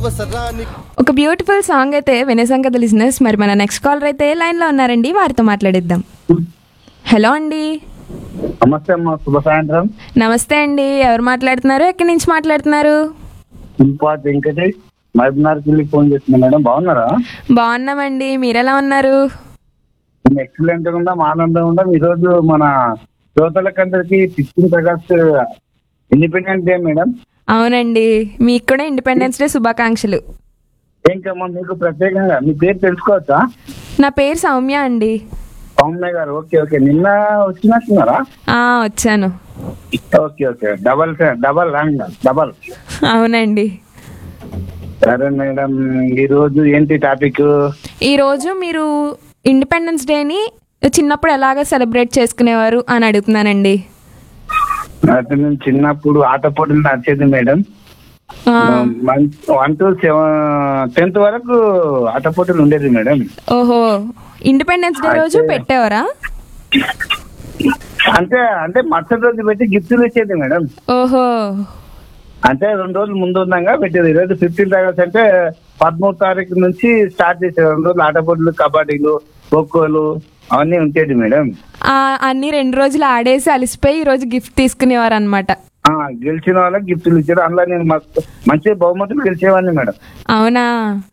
అవసరానికి ఒక beautiful song అయితే వినేసాం కదా లిజినెస్ మరి మన నెక్స్ట్ కాలర్ అయితే లైన్లో ఉన్నారండి వారితో మాట్లాడిద్దాం హలో అండి నమస్తే అమ్మా శుభ సాయంత్రం నమస్తే అండి ఎవరు మాట్లాడుతున్నారు ఎక్కడి నుంచి మాట్లాడుతున్నారు ఇంపార్ట్ వెంకటేష్ మహబూబ్నగర్కి వెళ్ళి ఫోన్ చేస్తున్నా మేడం బాగున్నారా బాగున్నామండి మీరెలా ఉన్నారు మేము ఎక్సలెంట్ గా ఉన్నాం ఆనందంగా ఉన్నాం ఈ రోజు మన శ్రోతలకందరికి fifteenth August Independence Day madam అవునండి మీకు కూడా ఇండిపెండెన్స్ డే శుభాకాంక్షలు ఏంకమ్మా మీకు ప్రత్యేకంగా మీ పేరు తెలుసుకోవచ్చా నా పేరు సౌమ్య అండి సౌమ్య గారు ఓకే ఓకే నిన్న వచ్చినట్టున్నారా ఆ, వచ్చాను okay okay double double rank double అవునండి సరే మేడం ఈ రోజు ఏంటి టాపిక్ ఈరోజు మీరు ఇండిపెండెన్స్ డేని చిన్నప్పుడు ఎలాగ సెలబ్రేట్ చేసుకునేవారు అని అడుగుతున్నానండి అయితే నేను చిన్నప్పుడు ఆట పోటీలు నడిచేది మేడం ఆ, వన్ టు సెవెన్ టెన్త్ వరకు ఆట పోటీలు ఉండేది మేడం ఓహో ఇండిపెండెన్స్ డే రోజు అయితే- పెట్టేవారా అంటే అంటే మరుసటి రోజు పెట్టి గిఫ్ట్లు ఇచ్చేది మేడం ఓహో అంటే రెండు రోజులు ముందు ఉన్నాగా పెట్టేది ఈ రోజు ఫిఫ్టీన్త్ ఆగస్ట్ అంటే పదమూడు తారీఖు నుంచి స్టార్ట్ చేసేది రెండు రోజులు ఆట పోటీలు కబడ్డీలు ఖోఖోలు అవన్నీ ఉండేది మేడం ఆ, అన్ని రెండు రోజులు ఆడేసి అలసిపోయి ఈ రోజు గిఫ్ట్ తీసుకునేవారు అనమాట ఆ, గెలిచిన వాళ్ళకి గిఫ్ట్లు ఇచ్చారు అందులో నేను మస్తు మంచి బహుమతులు గెలిచేవాడిని మేడం అవునా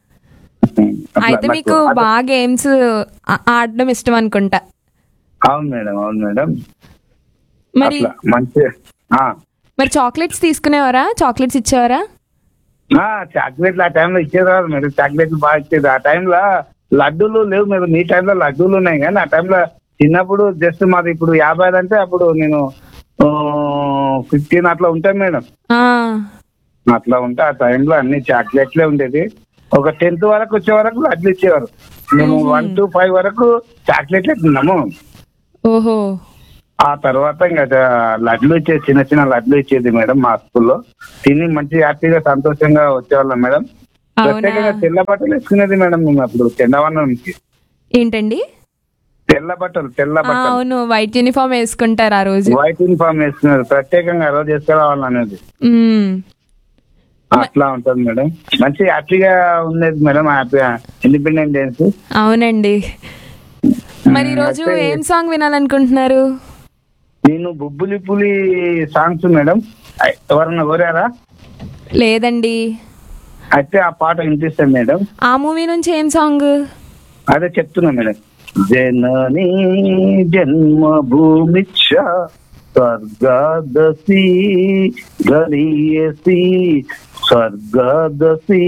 అట్లా అయితే నాకు మీకు ఆట- బాగా గేమ్స్ ఆడడం ఇష్టం అనుకుంటా అవును మేడం అవును మేడం మరి అట్లా మంచి ఆ. మరి చాక్లెట్స్ తీసుకునేవారా చాక్లెట్స్ ఇచ్చేవారా ఆ, చాక్లెట్లు ఆ టైంలో ఇచ్చేవారు మీరు చాక్లెట్లు బాగా ఇచ్చేది ఆ టైంలో లడ్డూలు లేవు మీరు మీ టైంలో లడ్డూలు ఉన్నాయి కానీ ఆ టైంలో చిన్నప్పుడు జస్ట్ మాది ఇప్పుడు యాభై ఐదు అంటే అప్పుడు నేను ఫిఫ్టీన్ అట్లా ఉంటాను మేడం ఆ, అట్లా ఉంటే ఆ టైంలో అన్ని చాక్లెట్లే ఉండేది ఒక టెన్త్ వరకు వచ్చే వరకు లడ్లు ఇచ్చేవారు మేము వన్ టు ఫైవ్ వరకు చాక్లెట్లే తిన్నాము ఓహో ఆ తర్వాత ఇంకా లడ్లు ఇచ్చేది చిన్న చిన్న లడ్లు ఇచ్చేది మేడం మా స్కూల్లో తిని మంచి హ్యాపీగా సంతోషంగా వచ్చేవాళ్ళం మేడం అవునా ప్రత్యేకంగా తెల్ల బట్టలు వేసుకునేది మేడం మేము అప్పుడు తెల్లవన్నం నుంచి ఏంటండి తెల్ల బట్టలు తెల్ల ఆ, బట్టలు అవును వైట్ యూనిఫామ్ వేసుకుంటారు ఆ రోజు వైట్ యూనిఫామ్ వేసుకునేది ప్రత్యేకంగా ఆ రోజు వేసుకోవాలి అనేది మ్మ్. అట్లా ఉంటుంది మేడం మంచి హ్యాపీగా ఉండేది మేడం హ్యాపీగా ఇండిపెండెంట్ డేస్ అవునండి మరి ఈ రోజు అయితే- ఏం సాంగ్ వినాలనుకుంటున్నారు నేను బుబ్బులి పులి సాంగ్స్ మేడం ఐ- ఎవరన్నా కోరారా లేదండి అయితే ఆ పాట వినిపిస్తాను మేడం ఆ మూవీ నుంచి ఏం సాంగ్ అదే చెప్తున్నా మేడం జననీ జన్మభూమిచ్చ స్వర్గాదసి గరియసి స్వర్గాదసి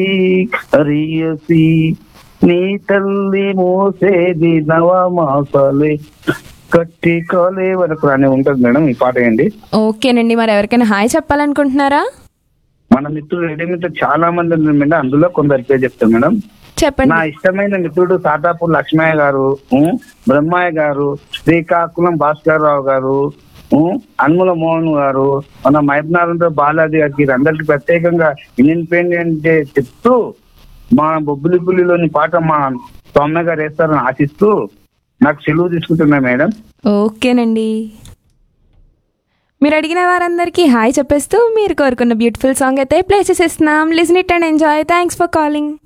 హరియసి నీ తల్లి మోసేది నవమాసాలే కట్టి కాలే వరకు అని ఉంటుంది మేడం ఈ పాట ఏంటి ఓకేనండి మరి ఎవరికైనా హాయ్ చెప్పాలనుకుంటున్నారా మన మిత్రులు రెడీ మిత్రులు చాలా మంది ఉన్నారు మేడం అందులో కొందరి పేరు చెప్తాను మేడం నా చెప్పండి ఇష్టమైన మిత్రుడు సాతాపూర్ లక్ష్మయ్య గారు ఉ, బ్రహ్మయ్య గారు శ్రీకాకుళం భాస్కర్ రావు గారు ఉ, అన్ముల మోహన్ గారు మన మైబ్నారంతో బాలాజీ గారికి అందరికి ప్రత్యేకంగా ఇండిపెండెంట్ డే చెప్తూ మా బొబ్బులిపుల్లిలోని పాట మా సౌమ్య గారు వేస్తారని ఆశిస్తూ నాకు సెలవు తీసుకుంటున్నా మేడం ఓకేనండి మీరు అడిగిన వారందరికీ హాయ్ చెప్పేస్తూ మీరు కోరుకున్న బ్యూటిఫుల్ సాంగ్ అయితే ప్లే చేసేస్తున్నాం listen it and enjoy thanks for calling